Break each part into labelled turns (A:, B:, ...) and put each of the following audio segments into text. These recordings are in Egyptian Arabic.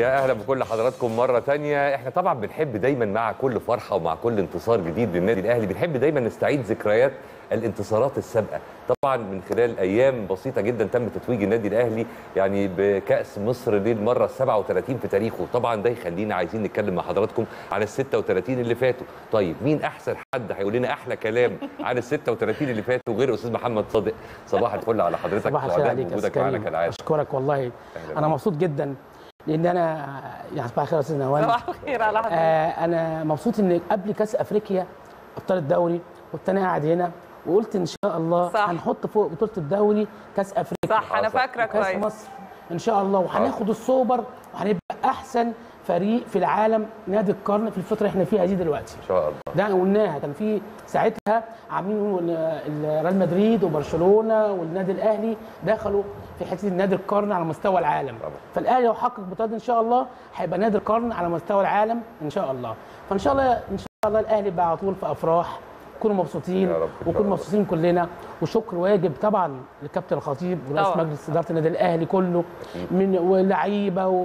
A: يا اهلا بكل حضراتكم مره تانية احنا طبعا بنحب دايما مع كل فرحه ومع كل انتصار جديد للنادي الاهلي بنحب دايما نستعيد ذكريات الانتصارات السابقه طبعا من خلال ايام بسيطه جدا تم تتويج النادي الاهلي يعني بكاس مصر للمره ال 37 في تاريخه طبعا ده يخلينا عايزين نتكلم مع حضراتكم عن ال 36 اللي فاتوا طيب مين احسن حد هيقول لنا احلى كلام عن ال 36 اللي فاتوا غير استاذ محمد صادق صباح الفل على حضرتك
B: صباح الخير
A: سعداء
B: عليك يا
A: بوجودك
B: أستاذ
A: معانا
B: كريم.
A: كالعاده
B: اشكرك والله
A: أهلا
B: انا
A: بيك.
B: مبسوط جدا لان انا يعني صباح الخير يا استاذ نوال
C: صباح الخير على حضرتك
B: آه انا مبسوط ان قبل كاس افريقيا ابطال الدوري كنت انا قاعد هنا وقلت ان شاء الله
C: صح.
B: هنحط فوق بطوله الدوري كاس افريقيا
C: صح انا
A: آه، صح.
C: فاكره
B: كاس
C: كويس
B: مصر ان شاء الله وهناخد السوبر وهنبقى احسن فريق في العالم نادي القرن في الفتره اللي احنا فيها دي دلوقتي
A: ان شاء الله
B: ده قلناها كان في ساعتها عاملين يقولوا ان ال- ريال مدريد وبرشلونه والنادي الاهلي دخلوا في حته نادي القرن على مستوى العالم
A: طبعا.
B: فالاهلي لو حقق بطولات ان شاء الله هيبقى نادي القرن على مستوى العالم ان شاء الله فان شاء الله ان شاء الله الاهلي بقى على طول في افراح نكونوا مبسوطين
A: يا رب إن شاء
B: ونكون
A: الله.
B: مبسوطين كلنا وشكر واجب طبعا للكابتن الخطيب ورئيس
C: طبعا.
B: مجلس اداره النادي الاهلي كله
A: أكيد.
B: من ولعيبه و-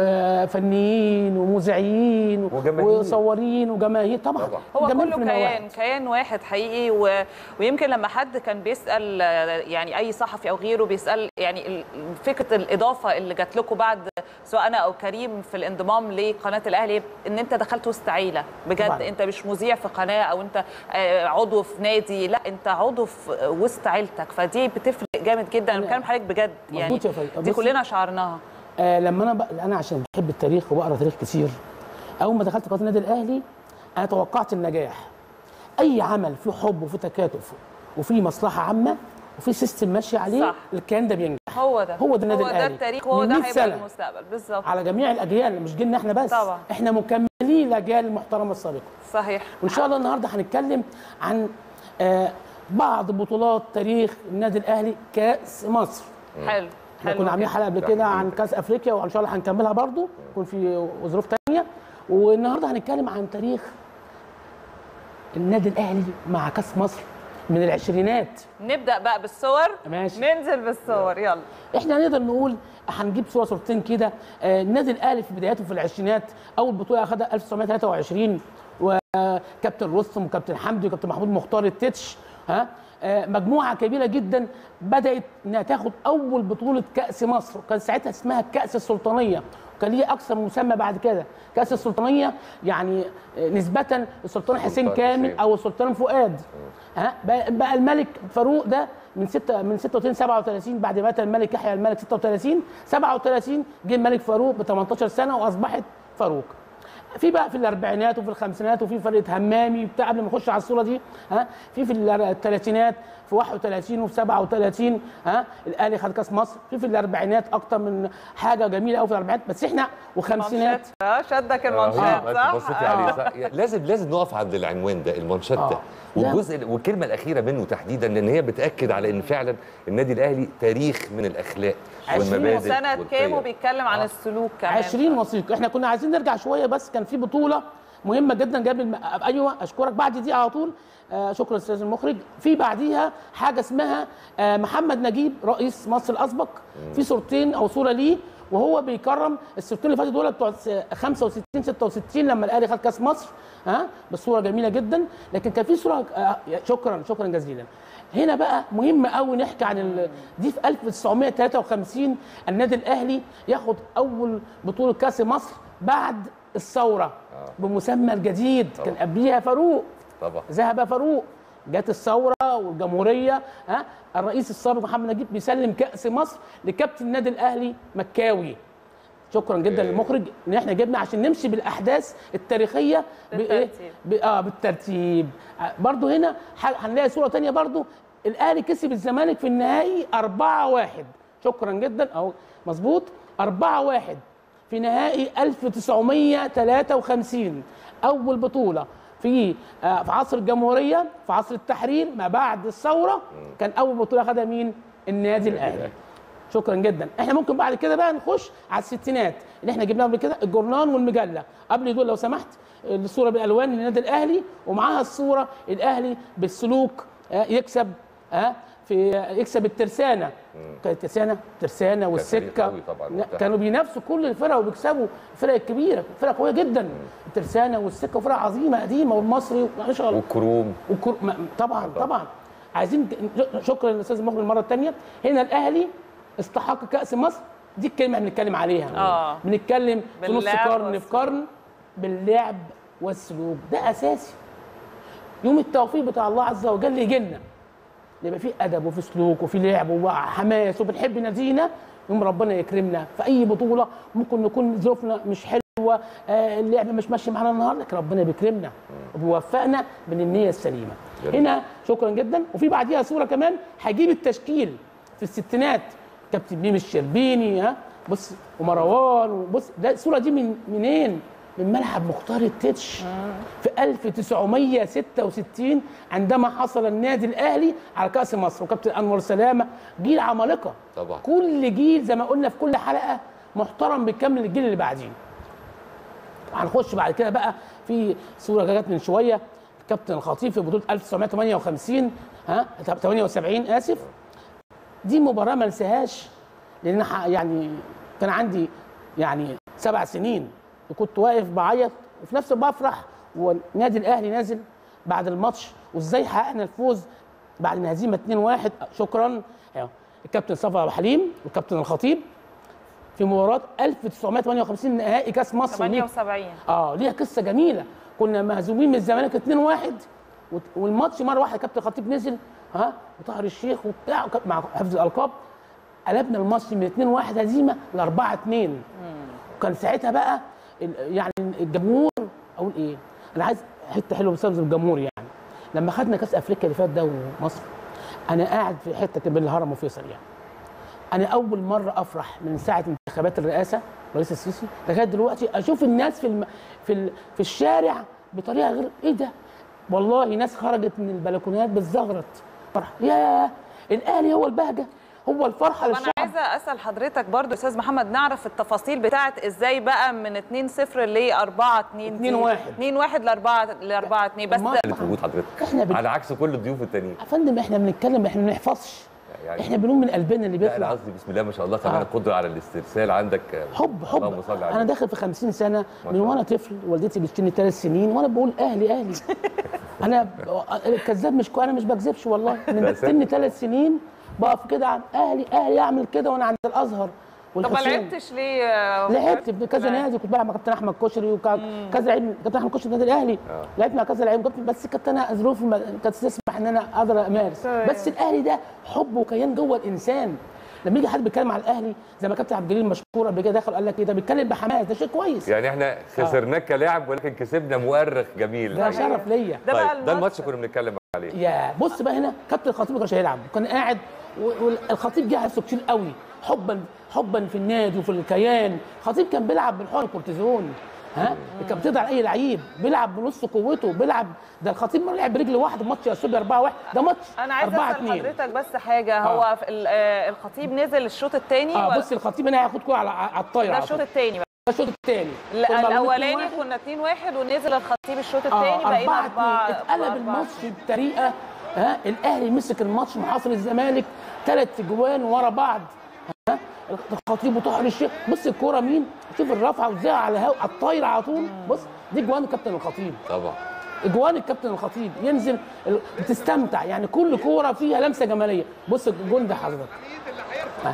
B: وفنيين ومذيعين
A: وجماهير.
B: وصورين وجماهير طبعا
A: طبعا.
C: هو
B: جماهير
C: كله
B: في المواعيد.
C: كيان كيان واحد حقيقي و... ويمكن لما حد كان بيسال آه، يعني اي صحفي او غيره بيسال يعني ال- فكره الاضافه اللي جات لكم بعد سواء انا او كريم في الانضمام لقناه الاهلي ان انت دخلت وسط عيله بجد
B: طبعاً.
C: انت مش مذيع في قناه او انت آه، عضو في نادي لا انت عضو في وسط عيلتك فدي بتفرق جامد جدا انا بتكلم حضرتك بجد يعني
B: مظبوط يا فندم.
C: دي
B: بصي،
C: كلنا شعرناها
B: آه لما انا بق... انا عشان بحب التاريخ وبقرا تاريخ كتير اول ما دخلت قناه النادي الاهلي انا توقعت النجاح اي عمل فيه حب وفيه تكاتف وفيه مصلحه عامه وفيه سيستم ماشي عليه
C: صح.
B: الكيان ده بينجح
C: هو ده
B: هو ده النادي
C: هو ده
B: الأهلي.
C: التاريخ وهو
B: من
C: ده
B: 100
C: هيبقى
B: سنة.
C: المستقبل بالظبط
B: على جميع الاجيال مش جيلنا احنا بس
C: طبعا.
B: احنا مكملين الاجيال المحترمه السابقه
C: صحيح
B: وان شاء الله النهارده هنتكلم عن آه بعض بطولات تاريخ النادي الاهلي كاس مصر
C: حلو
B: احنا
C: حلو
B: كنا عاملين
C: جدا.
B: حلقه قبل
A: ده
B: كده
A: حقيقي.
B: عن كاس افريقيا وان شاء الله هنكملها برضو يكون في ظروف تانية والنهارده هنتكلم عن تاريخ النادي الاهلي مع كاس مصر من العشرينات
C: نبدا بقى بالصور
B: ماشي.
C: ننزل بالصور يلا
B: احنا نقدر نقول هنجيب صوره صورتين كده آه، النادي الاهلي في بداياته في العشرينات اول بطوله اخذها 1923 وكابتن رستم وكابتن حمدي وكابتن محمود مختار التتش ها آه، مجموعه كبيره جدا بدات انها تاخد اول بطوله كاس مصر وكان ساعتها اسمها الكاس السلطانيه وكان ليه اكثر من مسمى بعد كده كاس السلطانيه يعني آه، نسبه للسلطان حسين
A: السلطان
B: كامل
A: حسين.
B: او السلطان فؤاد ها بقى بقى الملك فاروق ده من 6 من 36 37 بعد ما مات الملك يحيى الملك 36 37 جه الملك فاروق ب 18 سنه واصبحت فاروق في بقى في الاربعينات وفي الخمسينات وفي فرقه همامي بتاع قبل ما نخش على الصوره دي ها في في الثلاثينات في 31 وفي 37 ها الاهلي خد كاس مصر في في الاربعينات اكتر من حاجه جميله قوي في الاربعينات بس احنا وخمسينات
C: المانشات اه شدك
A: آه،
C: المانشات
A: أنت
C: صح؟
A: بصيتي
C: آه.
A: عليه صح لازم لازم نقف عند العنوان ده المانشات ده
B: آه.
A: والجزء والكلمه الاخيره منه تحديدا لان هي بتاكد على ان فعلا النادي الاهلي تاريخ من الاخلاق
B: عشرين
A: والمبادئ
C: سنة كام
A: والقيم.
C: وبيتكلم عن
A: آه.
C: السلوك كمان
B: 20 وثيقه احنا كنا عايزين نرجع شويه بس كان في بطوله مهمه جدا جاب الم... ايوه اشكرك بعد دي على طول آه شكرا استاذ المخرج في بعديها حاجه اسمها آه محمد نجيب رئيس مصر الاسبق في صورتين او صوره ليه وهو بيكرم الصورتين اللي فاتوا دول بتوع 65 66 لما الاهلي خد كاس مصر ها بصوره جميله جدا لكن كان في صوره آه شكرا شكرا جزيلا هنا بقى مهم قوي نحكي عن ال... دي في 1953 النادي الاهلي ياخد اول بطوله كاس مصر بعد الثوره بمسمى الجديد كان
A: طبعا.
B: قبليها فاروق
A: طبعا
B: ذهب فاروق جت الثوره والجمهوريه ها الرئيس السابق محمد نجيب بيسلم كاس مصر لكابتن النادي الاهلي مكاوي شكرا جدا
A: أوكي.
B: للمخرج ان احنا جبنا عشان نمشي بالاحداث التاريخيه بايه
C: بالترتيب.
B: ب- اه بالترتيب آه، برضو هنا ح- هنلاقي صوره تانية برضو الاهلي كسب الزمالك في النهائي 4-1 شكرا جدا اهو مظبوط 4-1 في نهائي 1953 اول بطوله في آه، في عصر الجمهوريه في عصر التحرير ما بعد الثوره كان اول بطوله خدها مين النادي الاهلي شكرا جدا احنا ممكن بعد كده بقى نخش على الستينات اللي احنا جبناها قبل كده الجورنان والمجله قبل دول لو سمحت الصوره بالالوان للنادي الاهلي ومعاها الصوره الاهلي بالسلوك آه، يكسب ها في يكسب الترسانه كانت الترسانه ترسانه والسكه
A: قوي طبعاً
B: لا،
A: وقتها.
B: كانوا بينافسوا كل الفرق وبيكسبوا الفرق الكبيره فرق قويه جدا الترسانه والسكه وفرق عظيمه قديمه والمصري ما شاء الله
A: والكروم
B: والكر... ما- طبعا طبعا عايزين ك- شكرا للاستاذ مخرج المره الثانيه هنا الاهلي استحق كاس مصر دي الكلمه اللي بنتكلم عليها
C: آه.
B: بنتكلم في نص
C: باللعب
B: قرن في
C: والسلوك.
B: قرن باللعب والسلوك ده اساسي يوم التوفيق بتاع الله عز وجل يجي لنا يبقى في ادب وفي سلوك وفي لعب وحماس وبنحب نادينا يوم ربنا يكرمنا في اي بطوله ممكن نكون ظروفنا مش حلوه آه، اللعب مش ماشي معانا النهارده لكن ربنا بيكرمنا وبيوفقنا من النيه السليمه
A: جميل.
B: هنا شكرا جدا وفي بعديها صوره كمان هجيب التشكيل في الستينات كابتن ميم الشربيني ها بص ومروان وبص ده الصوره دي من منين؟ من ملعب مختار التتش في 1966 عندما حصل النادي الاهلي على كاس مصر وكابتن انور سلامه جيل عمالقه
A: طبعا.
B: كل جيل زي ما قلنا في كل حلقه محترم بيكمل الجيل اللي بعديه هنخش بعد كده بقى في صوره جت من شويه كابتن الخطيب في بطوله 1958 ها 78 اسف دي مباراه ما انساهاش لان ح- يعني كان عندي يعني سبع سنين وكنت واقف بعيط وفي نفس الوقت بفرح والنادي الاهلي نازل بعد الماتش وازاي حققنا الفوز بعد الهزيمه 2-1 شكرا أيوة. الكابتن صفا ابو حليم والكابتن الخطيب في مباراه 1958 نهائي كاس مصر ليك
C: 78
B: اه ليها قصه جميله كنا مهزومين من الزمالك 2-1 وت- والماتش مره واحده كابتن خطيب نزل ها وطاهر الشيخ وبتاع وكان مع حفظ الالقاب قلبنا الماتش من 2-1 هزيمه ل 4-2 وكان ساعتها بقى ال- يعني الجمهور اقول ايه انا عايز حته حلوه بسبب الجمهور يعني لما خدنا كاس افريقيا اللي فات ده ومصر انا قاعد في حته كده بين الهرم وفيصل يعني انا اول مره افرح من ساعه انتخابات الرئاسه رئيس السيسي لغايه دلوقتي اشوف الناس في الم... في ال... في الشارع بطريقه غير ايه ده والله ناس خرجت من البلكونات بتزغرط فرح يا الاهلي هو البهجه هو الفرحه
C: طب انا
B: للشعب
C: عايزه اسال حضرتك برضو استاذ محمد نعرف التفاصيل بتاعت ازاي بقى من 2 0 ل 4 2
B: 2 1.
C: 2 1 ل 4 ل 4 2 بس
B: ما-
A: اللي في وجود حضرتك
B: إحنا بن-
A: على عكس كل الضيوف التانيين
B: يا فندم احنا بنتكلم احنا ما بنحفظش
A: يعني
B: احنا بنقول من قلبنا اللي
A: لا انا
B: بيطلع
A: قصدي بسم الله ما شاء الله كمان
B: آه.
A: القدره على الاسترسال عندك
B: حب حب
A: اللهم صل على
B: انا
A: النبي.
B: داخل في 50 سنه
A: ما
B: من
A: شاء
B: وانا طفل والدتي بتشتني ثلاث سنين وانا بقول اهلي اهلي انا ب- الكذاب مش كو- انا مش بكذبش والله
A: لا،
B: من
A: صدق.
B: سن ثلاث سنين بقف كده عن اهلي اهلي اعمل كده وانا عند الازهر
C: طب ما
B: والحسين.
C: لعبتش ليه يا
B: لعبت في كذا
C: لا.
B: نادي كنت بلعب مع كابتن احمد كشري وكذا لعيب كابتن احمد كشري في النادي الاهلي
A: آه.
B: لعبت مع كذا لعيب كنت- بس كانت انا ظروفي ما كانت تسمح ان انا اقدر امارس
C: تمام.
B: بس الاهلي ده حب وكيان جوه الانسان لما يجي حد بيتكلم على الاهلي زي ما كابتن عبد الجليل مشكور قبل كده دخل قال لك ايه ده بيتكلم بحماس ده شيء كويس
A: يعني احنا خسرناك كلاعب ولكن كسبنا مؤرخ جميل
B: ده شرف ليا
C: ده بقى
A: طيب ده الماتش
C: الماتش.
A: كنا بنتكلم عليه
B: يا بص بقى هنا كابتن الخطيب ما كانش هيلعب كان قاعد و- والخطيب جه نفسه كتير قوي حبا حبا في النادي وفي الكيان الخطيب كان بيلعب بالحقن الكورتيزون ها كان بتقدر على اي لعيب بيلعب بنص قوته بيلعب ده الخطيب مره لعب برجل واحده ماتش يا سوري 4 1 ده ماتش
C: انا عايزه
B: 4
C: اسال
B: 2
C: حضرتك بس حاجه هو في ال- آه، الخطيب نزل الشوط الثاني
B: اه بص الخطيب هنا هياخد كوره على على الطايره
C: ده
B: على
C: الشوط
B: طول.
C: الثاني
B: ده الشوط الثاني
C: الاولاني كنا 2 1 ونزل الخطيب الشوط الثاني
B: اه
C: بقينا
B: 4
C: 4
B: 2 اتقلب الماتش بطريقه ها الاهلي مسك الماتش محاصر الزمالك ثلاث جوان ورا بعض ها الخطيب وطاهر الشيخ بص الكوره مين شوف الرفعه وازاي على هو على الطايره على طول بص دي جوان كابتن الخطيب
A: طبعا
B: اجوان الكابتن الخطيب ينزل ال- بتستمتع يعني كل كوره فيها لمسه جماليه بص الجون ده حضرتك ها.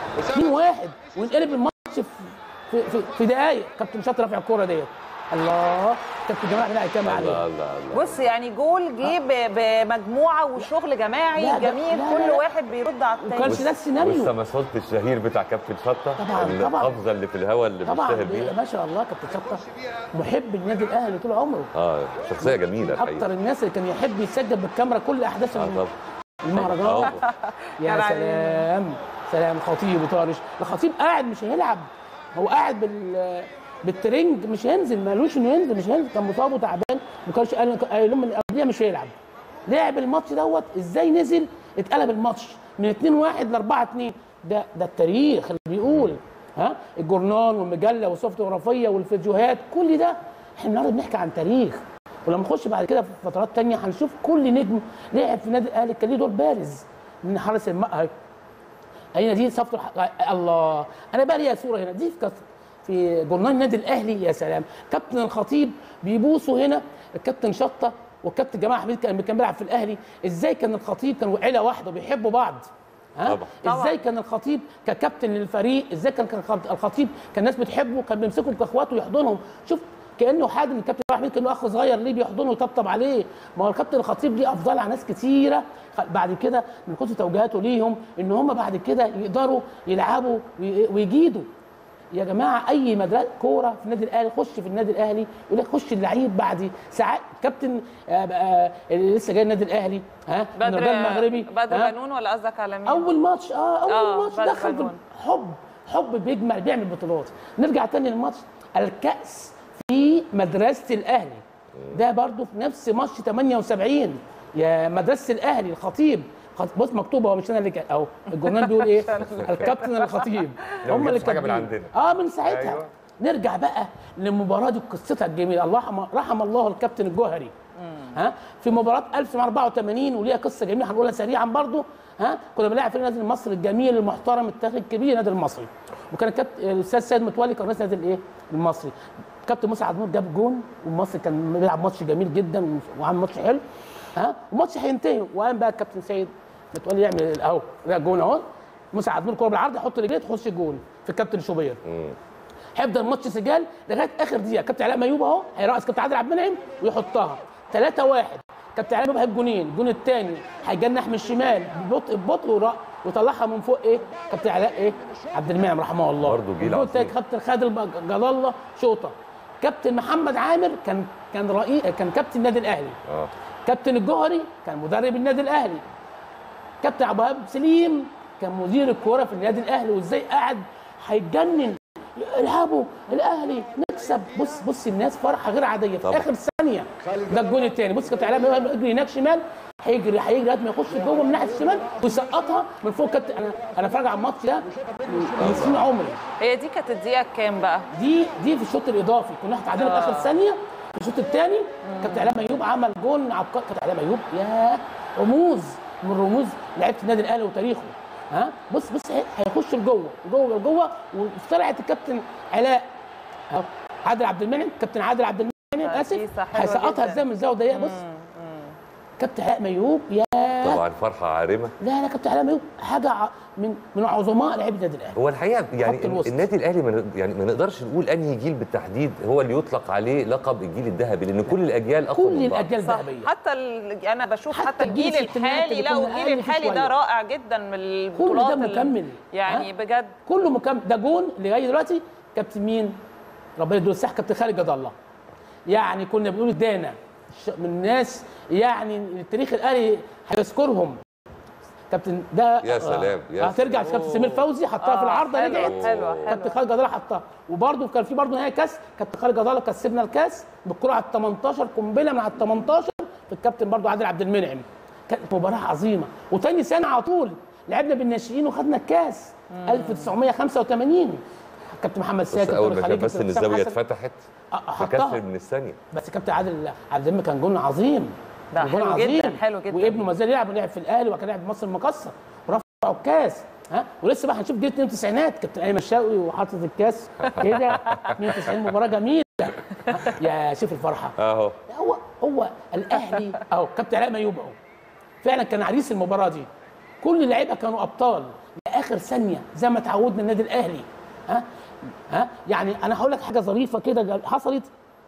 B: 2 واحد ونقلب الماتش في في في, في دقايق كابتن شاطر رافع الكوره ديت الله كابتن جمال عبد الكامل عليه
A: الله الله الله
C: بص يعني جول جه ب- بمجموعه وشغل جماعي
B: لا، ده-
C: جميل
B: لا،
C: كل
B: لا.
C: واحد بيرد على
B: وكانش
C: الثاني
B: ده السيناريو
A: والسماسات الشهير بتاع كابتن شطه
B: طبعاً، طبعاً.
A: القفزه اللي في الهواء اللي
B: طبعا
A: بيشتهر بيها
B: ما شاء الله كابتن شطه محب النادي الاهلي طول عمره
A: اه شخصيه جميله
B: اكتر
A: الحقيقه
B: الناس اللي كان يحب يسجل بالكاميرا كل احداث
A: آه
B: الم-
A: طبعا
B: المهرجان
A: آه.
B: يا
C: كان
B: سلام سلام خطيب وطارش الخطيب قاعد مش هيلعب هو قاعد بال بالترنج مش هينزل مالوش انه ينزل مش هينزل كان مصاب وتعبان ما كانش قال قال لهم من قبلها مش هيلعب لعب الماتش دوت ازاي نزل اتقلب الماتش من 2 1 ل 4 2 ده ده التاريخ اللي بيقول ها الجورنال والمجله والفوتوغرافيه والفيديوهات كل ده احنا النهارده بنحكي عن تاريخ ولما نخش بعد كده في فترات تانية هنشوف كل نجم لعب في النادي الاهلي كان ليه دور بارز من حارس الم... اهي هنا دي صفة الح... الله انا بقى ليا صوره هنا دي في كت... في جورنال النادي الاهلي يا سلام كابتن الخطيب بيبوسوا هنا الكابتن شطه والكابتن جمال حميد كان كان بيلعب في الاهلي ازاي كان الخطيب كانوا عيله واحده بيحبوا بعض ها
A: طبعا.
C: طبعا.
B: ازاي كان الخطيب ككابتن للفريق ازاي كان كان الخطيب كان الناس بتحبه كان بيمسكهم كاخواته ويحضنهم شوف كانه حد من الكابتن جمال حميد كانه اخ صغير ليه بيحضنه ويطبطب عليه ما هو الكابتن الخطيب ليه افضل على ناس كتيره خ- بعد كده من كتر توجيهاته ليهم ان هم بعد كده يقدروا يلعبوا وي- ويجيدوا يا جماعه اي مدرسه كوره في النادي الاهلي خش في النادي الاهلي يقول لك خش اللعيب بعد ساعات كابتن آه، آه، اللي لسه جاي النادي الاهلي ها من
C: بدر
B: الرجال المغربي
C: بدر
B: ها؟
C: بنون ولا قصدك على مين؟
B: اول ماتش اه اول
C: آه،
B: ماتش
C: بدر
B: دخل في
C: بنون.
B: حب حب بيجمع بيعمل بطولات نرجع تاني للماتش الكاس في مدرسه الاهلي ده برضو في نفس ماتش 78 يا مدرسه الاهلي الخطيب خط- بص مكتوب هو مش انا اللي كاتب اهو الجورنال بيقول ايه الكابتن الخطيب
A: ده ما
B: هم اللي
A: جابش حاجة من
B: كاتبين
A: عندنا.
B: اه من ساعتها
A: أيوة.
B: أيوة. نرجع بقى للمباراه دي قصتها الجميله الله رحم, رحم الله الكابتن الجوهري ها في مباراه 1984 وليها قصه جميله هنقولها سريعا برضو ها كنا بنلعب في النادي المصري الجميل المحترم التاريخي الكبير النادي المصري وكان الكابتن الاستاذ سيد متولي كان رئيس النادي الايه المصري كابتن موسى عبد جاب جون والمصري كان بيلعب ماتش جميل جدا وعامل ماتش حلو ها والماتش هينتهي وقام بقى الكابتن سيد متولي يعمل اهو ده جون اهو موسى عبد الكوره بالعرض يحط رجليه تخش الجون في الكابتن شوبير هيفضل الماتش سجال لغايه اخر دقيقه كابتن علاء ميوب اهو هيرقص كابتن عادل عبد المنعم ويحطها 3 1 كابتن علاء ميوب هيجيب جونين الجون الثاني هيجنح من الشمال ببطء ببطء ويرق- ويطلعها من فوق ايه كابتن علاء ايه عبد المنعم رحمه الله
A: برضه جيل
B: الجون التاني
A: عظيم.
B: كابتن خالد الب- جلال الله شوطه كابتن محمد عامر كان كان رئيس كان كابتن النادي الاهلي
A: اه
B: كابتن الجوهري كان مدرب النادي الاهلي كابتن عبد الوهاب سليم كان مدير الكوره في النادي الاهلي وازاي قاعد هيتجنن العبوا الاهلي نكسب بص بص الناس فرحه غير عاديه في
A: طبعا.
B: اخر ثانيه ده الجون الثاني بص كابتن علاء يجري هناك شمال هيجري هيجري لغايه ما يخش جوه من ناحيه الشمال ويسقطها من فوق كابتن انا انا اتفرج على الماتش ده من سنين عمري
C: هي دي كانت الدقيقه كام بقى؟
B: دي دي في الشوط الاضافي كنا احنا تعادلنا في اخر ثانيه في الشوط الثاني كابتن علاء ميوب عمل جون عبقري كابتن علاء ميوب يا رموز من رموز لعيبه النادي الاهلي وتاريخه ها بص بص هي- هيخش لجوه جوه لجوه وطلعت الكابتن علاء أهو. عادل عبد المنعم كابتن عادل عبد المنعم
C: آه،
B: اسف
C: كيسة حلوة
B: هيسقطها
C: جداً.
B: ازاي من زاويه ضيقه بص كابتن علاء ميوب يا
A: طبعا فرحه عارمه
B: لا لا كابتن علاء ميوب حاجه ع- من من عظماء لعيبه النادي الاهلي
A: هو الحقيقه يعني
B: خط الوسط.
A: النادي الاهلي ما ن- يعني ما نقدرش نقول انهي جيل بالتحديد هو اللي يطلق عليه لقب الجيل الذهبي لان كل الاجيال اقوى
B: كل
A: من بعض.
B: الاجيال
C: صح
B: الذهبيه
C: حتى ال... انا بشوف
B: حتى
C: حتى,
B: الجيل
C: الجيل
B: الستينات
C: الحالي
B: اللي
C: لا
B: كنا
C: والجيل
B: أقل فيه
C: الحالي ده
B: شوية.
C: رائع جدا من
B: كل
C: البطولات
B: ده
C: ال-
B: مكمل
C: يعني
B: ها؟
C: بجد
B: كله مكمل ده جون لغايه دلوقتي كابتن مين؟ ربنا يديله الصحه كابتن خالد جد الله يعني كنا بنقول دانا ش- من الناس يعني التاريخ الاهلي هيذكرهم كابتن ده
A: يا سلام، يا
B: هترجع كابتن سمير فوزي حطها
C: آه،
B: في العارضه
C: حلوة،
B: رجعت
C: حلوة،
B: كابتن
C: حلوة.
B: خالد جد الله حطها وبرده كان في برده نهائي كاس كابتن خالد جد الله كسبنا الكاس بالكره على ال 18 قنبله من على ال 18 في الكابتن برده عادل عبد المنعم كانت مباراه عظيمه وتاني سنه على طول لعبنا بالناشئين وخدنا الكاس 1985 كابتن محمد
A: بس
B: ساكت
A: اول ما
B: والخليجي
A: كان بس ان
B: وحسام
A: الزاويه
B: حسن.
A: اتفتحت
B: آه،
A: فكسر
B: حطها
A: من الثانيه
B: بس كابتن عادل عبد المنعم كان جون عظيم
C: ده
B: كان جون
C: حلو
B: عظيم.
C: جدا، حلو جدا.
B: وابنه ما زال يلعب ولعب في الاهلي وكان لاعب مصر المقصه ورفعوا الكاس ها ولسه بقى هنشوف جيل 92 كابتن ايمن الشاوي وحاطط الكاس كده 92 مباراه جميله ها؟ يا شوف الفرحه
A: اهو
B: هو هو الاهلي اهو كابتن علاء ميوب اهو فعلا كان عريس المباراه دي كل اللعيبه كانوا ابطال لاخر ثانيه زي ما تعودنا النادي الاهلي ها ها يعني انا هقول لك حاجه ظريفه كده حصلت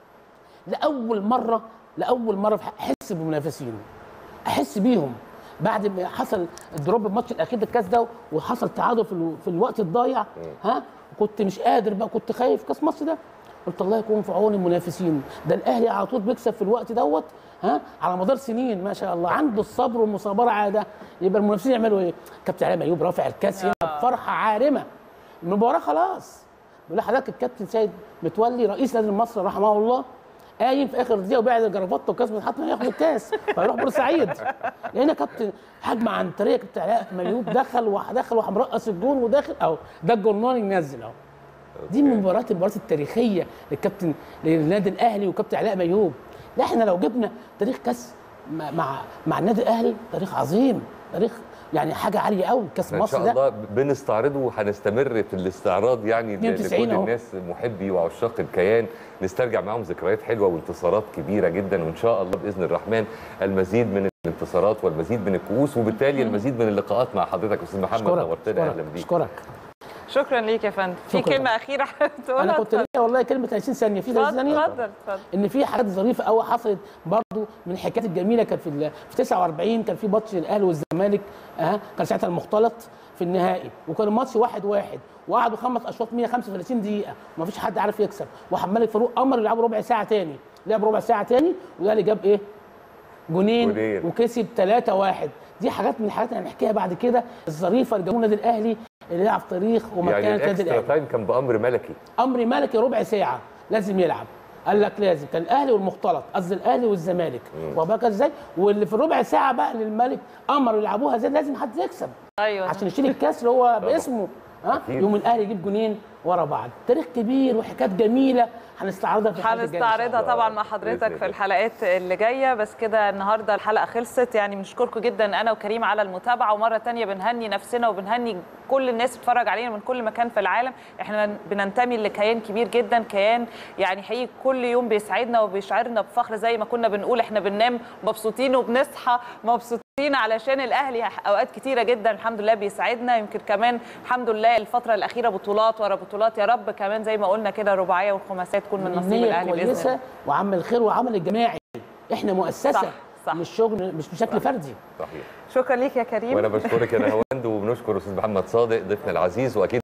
B: لاول مره لاول مره في ح- احس بالمنافسين احس بيهم بعد ما حصل الدروب الماتش الاخير الكاس ده وحصل تعادل في, الو... في الوقت الضايع ها كنت مش قادر بقى كنت خايف كاس مصر ده قلت الله يكون في عون المنافسين ده الاهلي على طول بيكسب في الوقت دوت ها على مدار سنين ما شاء الله عنده الصبر والمصابره عاده يبقى المنافسين يعملوا ايه كابتن علي ايوب رافع الكاس هنا بفرحه عارمه المباراه خلاص بيقول لحضرتك الكابتن سيد متولي رئيس نادي مصر رحمه الله قايم في اخر دقيقه وبعد الجرافطه وكاس بيتحط هياخد الكاس فيروح بورسعيد لقينا كابتن هجمه عنتريه كابتن علاء ميوب دخل ودخل وراح مرقص الجون وداخل اهو ده الجرنان ينزل اهو دي من المباريات المباريات التاريخيه للكابتن للنادي الاهلي وكابتن علاء ميوب لا احنا لو جبنا تاريخ كاس مع مع, مع النادي الاهلي تاريخ عظيم تاريخ يعني حاجه عاليه قوي كاس
A: احنا ان
B: مصر
A: شاء
B: ده
A: الله بنستعرضه وهنستمر في الاستعراض يعني ل-
B: 92
A: لكل
B: أهو.
A: الناس محبي وعشاق الكيان نسترجع معاهم ذكريات حلوه وانتصارات كبيره جدا وان شاء الله باذن الرحمن المزيد من الانتصارات والمزيد من الكؤوس وبالتالي المزيد من اللقاءات مع حضرتك استاذ محمد
B: اشكرك
A: نورتنا اهلا
B: اشكرك
A: بيك
B: اشكرك
C: شكرا ليك يا فندم في
B: شكراً.
C: كلمه اخيره تقولها
B: انا كنت ليا والله كلمه 30 ثانيه في 30
C: اتفضل
B: ثانيه
C: اتفضل اتفضل
B: ان في حاجات ظريفه قوي حصلت برضو من الحكايات الجميله كان في ال- في 49 كان في ماتش الاهلي والزمالك اه كان ساعتها المختلط في النهائي وكان الماتش واحد واحد وقعدوا خمس اشواط 135 دقيقه وما فيش حد عارف يكسب وعبد الملك فاروق امر يلعبوا ربع ساعه تاني لعب ربع ساعه تاني والاهلي جاب ايه؟ جونين
A: جونين.
B: وكسب 3 1 دي حاجات من الحاجات اللي هنحكيها بعد كده الظريفه لجمهور النادي الاهلي اللي لعب تاريخ
A: يعني
B: ومكانه النادي
A: الاكسترا
B: الاهلي
A: تايم كان بامر ملكي
B: امر ملكي ربع ساعه لازم يلعب قال لك لازم كان الاهلي والمختلط قصدي الاهلي والزمالك وبقى ازاي واللي في الربع ساعه بقى للملك امر يلعبوها زي لازم حد يكسب
C: ايوه
B: عشان يشيل الكاس اللي هو باسمه ها
A: أكيد.
B: يوم الاهلي يجيب جونين ورا بعض تاريخ كبير وحكايات جميله هنستعرضها في الحلقه الجايه إن شاء الله.
C: هنستعرضها طبعا مع
A: بإذن
C: حضرتك
A: الله.
C: في الحلقات اللي جايه بس كده النهارده الحلقه خلصت يعني بنشكركم جدا انا وكريم على المتابعه ومره تانية بنهني نفسنا وبنهني كل الناس بتتفرج علينا من كل مكان في العالم احنا بننتمي لكيان كبير جدا كيان يعني حقيقي كل يوم بيسعدنا وبيشعرنا بفخر زي ما كنا بنقول احنا بننام مبسوطين وبنصحى مبسوطين علشان الاهلي اوقات كتيره جدا الحمد لله بيساعدنا يمكن كمان الحمد لله الفتره الاخيره بطولات ورا بطولات يا رب كمان زي ما قلنا كده الرباعيه والخماسيه تكون من نصيب
B: النية
C: الاهلي باذن الله
B: كويسه وعمل الخير وعمل الجماعي احنا مؤسسه
C: صح، صح.
B: مش شغل مش بشكل فردي
A: صحيح
C: شكرا ليك يا كريم
A: وانا بشكرك يا نهاوند وبنشكر استاذ محمد صادق ضيفنا العزيز واكيد